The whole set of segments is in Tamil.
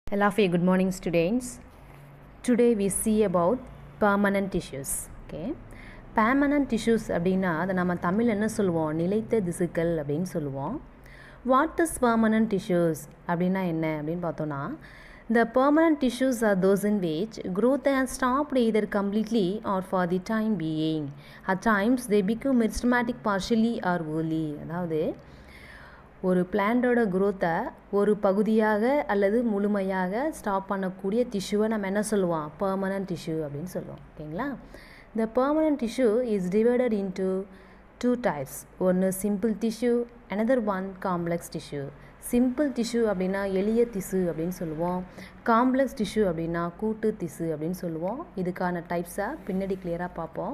Hello, for good morning, students. Today we see about permanent tissues. Okay. permanent tissues அப்படின்னா அதை நம்ம தமிழ் என்ன சொல்லுவோம் நிலைத்த திசுக்கள் அப்படின்னு சொல்லுவோம் வாட் இஸ் permanent tissues அப்படின்னா என்ன அப்படின்னு பார்த்தோன்னா the permanent tissues are those in which growth has stopped either completely or for the time being at times they become meristematic partially or wholly அதாவது ஒரு பிளான்டோட குரோத்தை ஒரு பகுதியாக அல்லது முழுமையாக ஸ்டாப் பண்ணக்கூடிய டிஷ்யூவை நம்ம என்ன சொல்லுவோம் பர்மனன்ட் டிஷ்யூ அப்படின்னு சொல்லுவோம் ஓகேங்களா இந்த permanent tissue is divided into two types ஒன்று simple tissue another one complex tissue simple tissue அப்படின்னா எளிய திசு அப்படின்னு சொல்லுவோம் காம்ப்ளெக்ஸ் டிஷ்யூ அப்படின்னா கூட்டு திசு அப்படின்னு சொல்லுவோம் இதுக்கான டைப்ஸை பின்னாடி கிளியராக பார்ப்போம்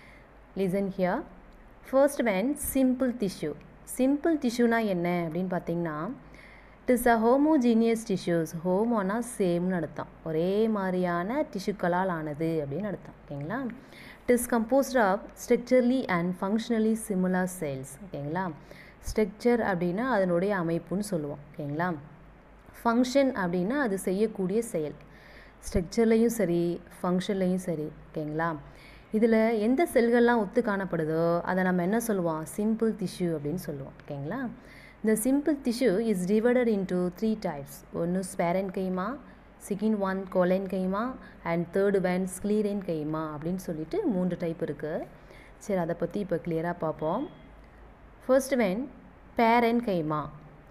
listen here first when simple tissue simple டிஷ்யூனா என்ன அப்படின்னு பார்த்தீங்கன்னா it is a homogeneous tissues ஹோமோனா சேம்னு அர்த்தம் ஒரே மாதிரியான டிஷ்யூக்களால் ஆனது அப்படின்னு அர்த்தம் ஓகேங்களா it is composed of structurally and functionally similar cells ஓகேங்களா ஸ்ட்ரக்சர் அப்படின்னா அதனுடைய அமைப்புன்னு சொல்லுவோம் ஓகேங்களா ஃபங்க்ஷன் அப்படின்னா அது செய்யக்கூடிய செயல் ஸ்ட்ரக்சர்லேயும் சரி ஃபங்க்ஷன்லேயும் சரி ஓகேங்களா இதில் எந்த செல்கள்லாம் ஒத்து காணப்படுதோ அதை நம்ம என்ன சொல்லுவோம் சிம்பிள் டிஷ்யூ அப்படின்னு சொல்லுவோம் ஓகேங்களா இந்த simple tissue is divided into three types ஒன்று parenchyma second one collenchyma and third one sclerenchyma அப்படின்னு சொல்லிட்டு மூன்று டைப் இருக்குது சரி அதை பற்றி இப்போ கிளியராக பார்ப்போம் ஃபர்ஸ்ட் வென் பேரன் parenchyma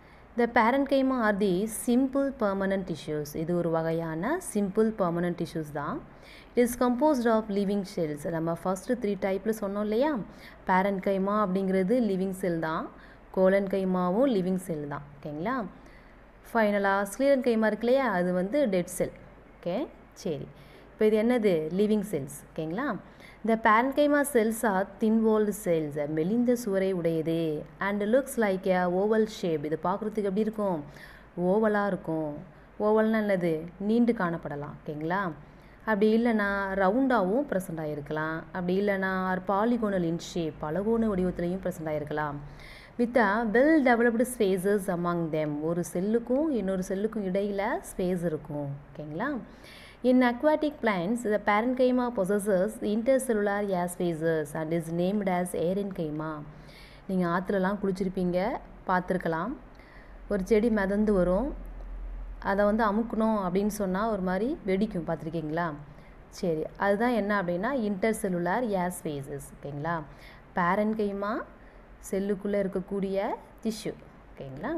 the parenchyma are the simple permanent tissues இது ஒரு வகையான சிம்பிள் பர்மனன்ட் டிஷ்யூஸ் தான் it is composed of living cells நம்ம ஃபஸ்ட்டு த்ரீ டைப்பில் சொன்னோம் இல்லையா பேரன் கைமா அப்படிங்கிறது லிவிங் செல் தான் கோலன் கைமாவும் லிவிங் செல் தான் ஓகேங்களா ஃபைனலாக ஸ்க்ளீரன் கைமா இருக்கு இல்லையா அது வந்து டெட் செல் ஓகே சரி இப்போ இது என்னது லிவிங் செல்ஸ் ஓகேங்களா இந்த parenchyma cells are thin walled cells மெலிந்த சுவரை உடையது and looks like a oval shape இது பார்க்குறதுக்கு எப்படி இருக்கும் ஓவலாக இருக்கும் ஓவல்னா என்னது நீண்டு காணப்படலாம் ஓகேங்களா அப்படி இல்லைனா ரவுண்டாகவும் ப்ரெசென்ட் ஆகிருக்கலாம் அப்படி இல்லைனா பாலிகோனல் இன் ஷேப் பலகோண வடிவத்துலையும் ப்ரெசென்ட் ஆகிருக்கலாம் with a well developed spaces among them ஒரு செல்லுக்கும் இன்னொரு செல்லுக்கும் இடையில் ஸ்பேஸ் இருக்கும் ஓகேங்களா in aquatic plants the parenchyma possesses intercellular spaces and is named as aerenchyma நீங்கள் ஆற்றுலலாம் குளிச்சிருப்பீங்க பார்த்துருக்கலாம் ஒரு செடி மிதந்து வரும் அதை வந்து அமுக்கணும் அப்படின்னு சொன்னால் ஒரு மாதிரி வெடிக்கும் பார்த்துருக்கீங்களா சரி அதுதான் என்ன அப்படின்னா இன்டர் செல்லுலார் ஏஸ்பேசஸ் ஓகேங்களா பேரன்கைமா செல்லுக்குள்ளே இருக்கக்கூடிய டிஷ்யூ ஓகேங்களா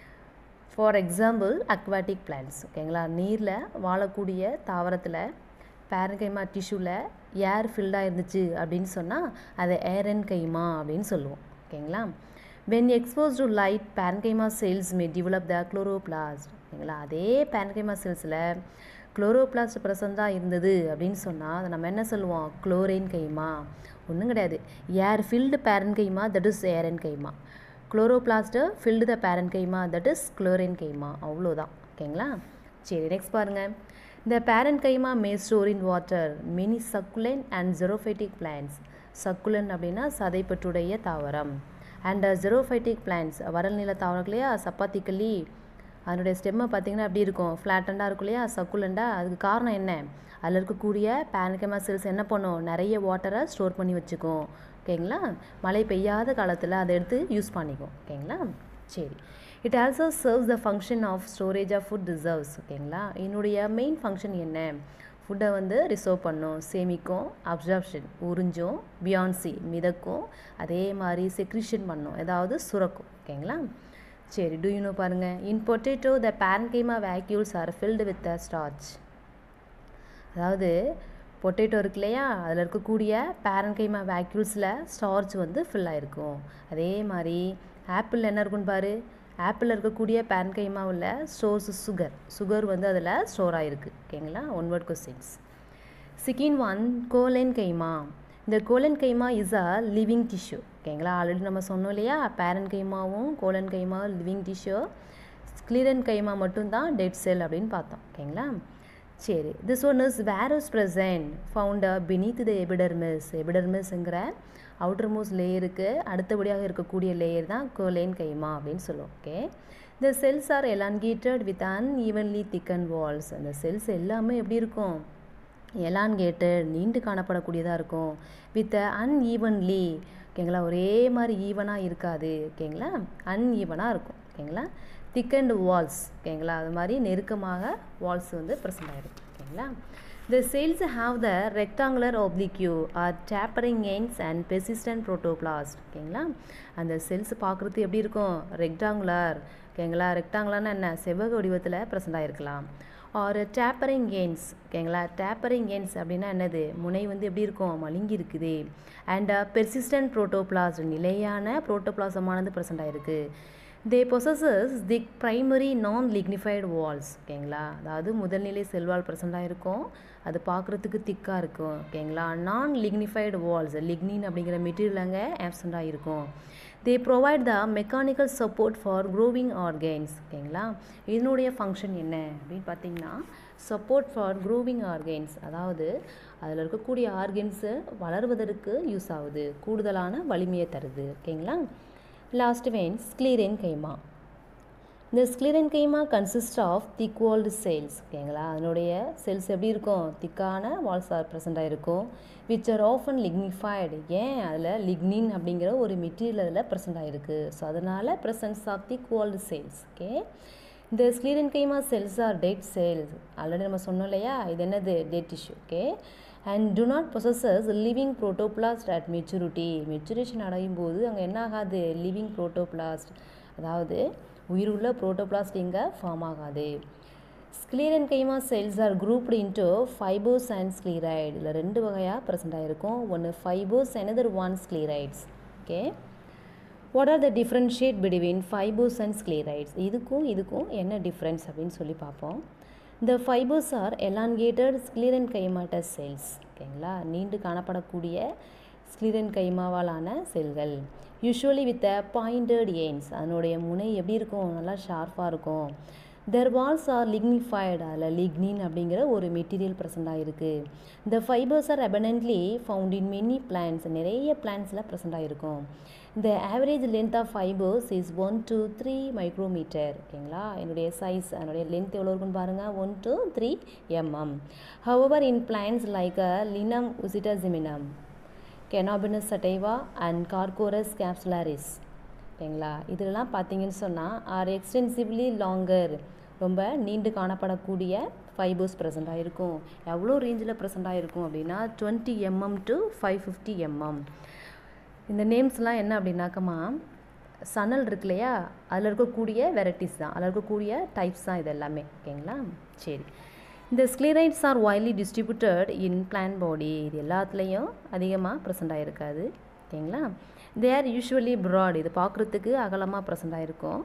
ஃபார் எக்ஸாம்பிள் அக்வாட்டிக் பிளான்ஸ் ஓகேங்களா நீரில் வாழக்கூடிய தாவரத்தில் பேரன்கைமா டிஷ்யூவில் ஏர் ஃபில்டாக இருந்துச்சு அப்படின்னு சொன்னால் அதை ஏரன் கைமா அப்படின்னு சொல்லுவோம் ஓகேங்களா when expose to light parenchyma cells may develop the chloroplast ஓகேங்களா அதே பேரன்கைமா செல்ஸில் குளோரோபிளாஸ்ட் ப்ரெசண்டாக இருந்தது அப்படின்னு சொன்னால் அதை நம்ம என்ன சொல்லுவோம் குளோரைன் கைமா ஒன்றும் கிடையாது air filled parenchyma that is aerenchyma chloroplast filled the parenchyma that is chlorenchyma அவ்வளோதான் ஓகேங்களா சரி நெக்ஸ்ட் பாருங்கள் இந்த parenchyma may store in water mini succulent and xerophytic plants succulent அப்படின்னா சதைப்பற்றுடைய தாவரம் அண்ட் ஜெரோஃபைட்டிக் பிளான்ஸ் வரல் நில தாவரம் இல்லையா சப்பாத்திக்கல்லி அதனுடைய ஸ்டெம்மை பார்த்திங்கன்னா அப்படி இருக்கும் ஃப்ளாட்டண்டாக இருக்கும் இல்லையா சக்குலண்டாக அதுக்கு காரணம் என்ன அதில் இருக்கக்கூடிய பேனகமா செல்ஸ் என்ன பண்ணும் நிறைய வாட்டரை ஸ்டோர் பண்ணி வச்சுக்கும் ஓகேங்களா மழை பெய்யாத காலத்தில் அதை எடுத்து யூஸ் பண்ணிக்கும் ஓகேங்களா சரி it also serves the function of storage of food reserves ஓகேங்களா என்னுடைய மெயின் ஃபங்க்ஷன் என்ன ஃபுட்டை வந்து ரிசர்வ் பண்ணும் சேமிக்கும் அப்சார்ப்ஷன் உறிஞ்சும் பியான்சி மிதக்கும் அதே மாதிரி செக்ரிஷன் பண்ணும் ஏதாவது சுரக்கும் ஓகேங்களா சரி டூ யூனோ பாருங்கள் in potato the parenchyma vacuoles are filled with the starch அதாவது பொட்டேட்டோ இருக்கு இல்லையா அதில் இருக்கக்கூடிய பேரன்கைமா வேக்யூல்ஸில் ஸ்டார்ச் வந்து ஃபில் ஆகிருக்கும் அதே மாதிரி ஆப்பிள் என்ன இருக்குன்னு பாரு ஆப்பிளில் இருக்கக்கூடிய பேன்கைமாவில் ஸ்டோர்ஸ் சுகர் சுகர் வந்து அதில் ஸ்டோர் ஆகிருக்கு ஓகேங்களா one word questions second one collenchyma இந்த collenchyma is a living tissue ஓகேங்களா ஆல்ரெடி நம்ம சொன்னோம் இல்லையா பேரன் கைமாவும் collenchyma living tissue sclerenchyma மட்டும்தான் டெட் செல் அப்படின்னு பார்த்தோம் ஓகேங்களா சரி this one is where is present found beneath the epidermis எபிடர்மிஸ்ங்கிற அவுட்டர் மோஸ்ட் லேயருக்கு அடுத்தபடியாக இருக்கக்கூடிய லேயர் தான் கோலேன் கைமா அப்படின்னு சொல்லுவோம் ஓகே இந்த cells are elongated with unevenly thickened walls அந்த செல்ஸ் எல்லாமே எப்படி இருக்கும் எலான்கேட்டட் நீண்டு காணப்படக்கூடியதாக இருக்கும் வித் அன்ஈவன்லி ஓகேங்களா ஒரே மாதிரி ஈவனாக இருக்காது ஓகேங்களா அன்ஈவனாக இருக்கும் ஓகேங்களா திக்கண்ட் வால்ஸ் ஓகேங்களா அது மாதிரி நெருக்கமாக வால்ஸ் வந்து ப்ரெசென்ட் ஆகிருக்கும் ஓகேங்களா The cells have the rectangular oblique or tapering ends and persistent protoplast ஓகேங்களா அந்த செல்ஸ் பார்க்குறது எப்படி இருக்கும் ரெக்டாங்குலர் ஓகேங்களா ரெக்டாங்குலர்னா என்ன செவ்வக வடிவத்தில் ப்ரெசென்ட் ஆகிருக்கலாம் ஆர் டேப்பரிங் எண்ட்ஸ் ஓகேங்களா டேப்பரிங் எண்ட்ஸ் அப்படின்னா என்னது முனை வந்து எப்படி இருக்கும் மழுங்கி இருக்குது அண்ட் பெர்சிஸ்டன்ட் ப்ரோட்டோபிளாஸ்ட் நிலையான ப்ரோட்டோபிளாசமானது ப்ரெசென்ட் ஆகிருக்கு they possess the primary non lignified walls ஓகேங்களா அதாவது முதல்நிலை செல்வால் ப்ரெசென்ட் இருக்கும் அது பார்க்குறதுக்கு திக்காக இருக்கும் ஓகேங்களா நான் லிக்னிஃபைடு வால்ஸ் லிக்னின் அப்படிங்கிற மெட்டீரியல் அங்கே ஆப்சண்ட்டாக இருக்கும் they provide the mechanical support for growing organs ஓகேங்களா இதனுடைய ஃபங்க்ஷன் என்ன அப்படின்னு பார்த்தீங்கன்னா சப்போர்ட் ஃபார் க்ரோவிங் ஆர்கன்ஸ் அதாவது அதில் இருக்கக்கூடிய ஆர்கன்ஸு வளர்வதற்கு யூஸ் ஆகுது கூடுதலான வலிமையை தருது ஓகேங்களா லாஸ்ட் வென் ஸ்க்ளீரென் கைமா இந்த sclerenchyma consist of thick walled cells ஓகேங்களா அதனுடைய செல்ஸ் எப்படி இருக்கும் திக்கான வால்ஸ் ஆர் ப்ரெசென்ட் ஆகிருக்கும் விச் ஆர் ஆஃபன் லிக்னிஃபைடு ஏன் அதில் லிக்னின் அப்படிங்கிற ஒரு மெட்டீரியல் அதில் ப்ரெசென்ட் ஆகிருக்கு ஸோ அதனால் presence of thick walled cells okay இந்த sclerenchyma cells are dead cells already நம்ம சொன்னோம் இல்லையா இது என்னது dead tissue okay and do not possess living protoplast at maturity maturation அடையும் போது அங்கே என்ன ஆகாது லிவிங் ப்ரோட்டோபிளாஸ்ட் அதாவது உயிருள்ள ப்ரோட்டோபிளாஸ்ட் இங்கே ஃபார்ம் ஆகாது sclerenchyma cells are grouped into fibres and sclereids இதில் ரெண்டு வகையாக ப்ரெசென்ட் ஆகிருக்கும் ஒன்று fibres another one sclereids okay what are the differentiate between fibres and sclereids இதுக்கும் இதுக்கும் என்ன டிஃப்ரென்ஸ் அப்படின்னு சொல்லி பார்ப்போம் இந்த fibres are elongated sclerenchymatous cells ஓகேங்களா நீண்டு காணப்படக்கூடிய ஸ்க்ளீரன் கைமாவாலான செல்கள் usually with a pointed ends அதனுடைய முனை எப்படி இருக்கும் நல்லா ஷார்ப்பாக இருக்கும் தெர் வால்ஸ் ஆர் லிக்னிஃபைடு அதில் லிக்னின் அப்படிங்கிற ஒரு மெட்டீரியல் ப்ரெசென்ட் ஆகிருக்கு இந்த fibres are abundantly found in many plants நிறைய பிளான்ஸில் ப்ரெசென்ட் ஆகிருக்கும் இந்த average length of fibres is one to three micrometre ஓகேங்களா என்னுடைய சைஸ் அதனுடைய லென்த் எவ்வளோ இருக்குன்னு பாருங்கள் one to three mm however in plants like a Linum usitatissimum Cannabis sativa and Corchorus capsularis ஓகேங்களா இதெல்லாம் பார்த்தீங்கன்னு சொன்னால் ஆர் எக்ஸ்டென்சிவ்லி லாங்கர் ரொம்ப நீண்டு காணப்படக்கூடிய ஃபைபர்ஸ் ப்ரெசென்ட் ஆகிருக்கும் எவ்வளோ ரேஞ்சில் ப்ரெசென்ட் ஆகிருக்கும் அப்படின்னா twenty mm to five fifty mm இந்த நேம்ஸ்லாம் என்ன அப்படின்னாக்கமா சணல் இருக்கு இல்லையா அதில் இருக்கக்கூடிய வெரைட்டிஸ் தான் அதில் இருக்கக்கூடிய டைப்ஸ் தான் இது எல்லாமே ஓகேங்களா சரி இந்த sclereids are widely distributed in plant body இது எல்லாத்துலேயும் அதிகமாக ப்ரெசென்ட் ஆகிருக்காது ஓகேங்களா தே ஆர் யூஸ்வலி ப்ராட் இது பார்க்குறதுக்கு அகலமாக ப்ரெசென்ட் ஆகிருக்கும்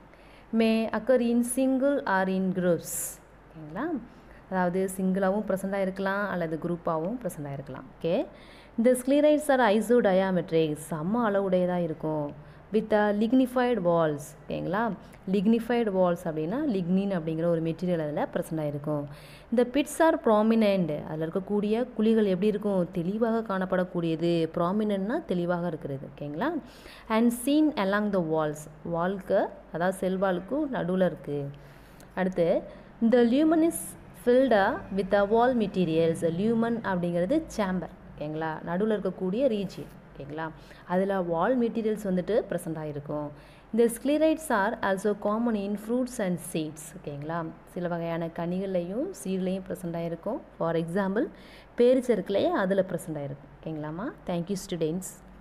may occur in single or in groups ஓகேங்களா அதாவது சிங்கிளாகவும் ப்ரெசென்ட் ஆகிருக்கலாம் அல்லது குரூப்பாகவும் ப்ரெசென்ட் ஆகிருக்கலாம் ஓகே இந்த ஸ்க்ளீரைட்ஸ் ஆர் ஐசோ டயாமெட்ரிக் செம்ம அளவுடையதாக இருக்கும் வித் அ லிக்னிஃபைடு வால்ஸ் ஓகேங்களா லிக்னிஃபைடு வால்ஸ் அப்படின்னா லிக்னின் அப்படிங்கிற ஒரு மெட்டீரியல் அதில் ப்ரெசென்ட் ஆகிருக்கும் இந்த பிட்ஸ் ஆர் ப்ராமினெண்ட் அதில் இருக்கக்கூடிய குழிகள் எப்படி இருக்கும் தெளிவாக காணப்படக்கூடியது ப்ராமினென்ட்னா தெளிவாக இருக்கிறது ஓகேங்களா and seen along the walls வால்க்கு அதாவது செல்வாலுக்கும் நடுவில் இருக்குது அடுத்து இந்த lumen is filled with a wall materials lumen அப்படிங்கிறது சேம்பர் ஓகேங்களா நடுவில் இருக்கக்கூடிய ரீஜியன் ஓகேங்களா அதில் வால் மெட்டீரியல்ஸ் வந்துட்டு ப்ரெசென்ட் ஆகிருக்கும் இந்த sclereids are also common in fruits and seeds ஓகேங்களா சில வகையான கனிகள்லையும் சீட்லேயும் ப்ரெசென்ட் ஆகிருக்கும் ஃபார் எக்ஸாம்பிள் பேரிச்சருக்குலையே அதில் ப்ரெசென்ட் ஆகிருக்கும் ஓகேங்களாம்மா தேங்க்யூ ஸ்டூடெண்ட்ஸ்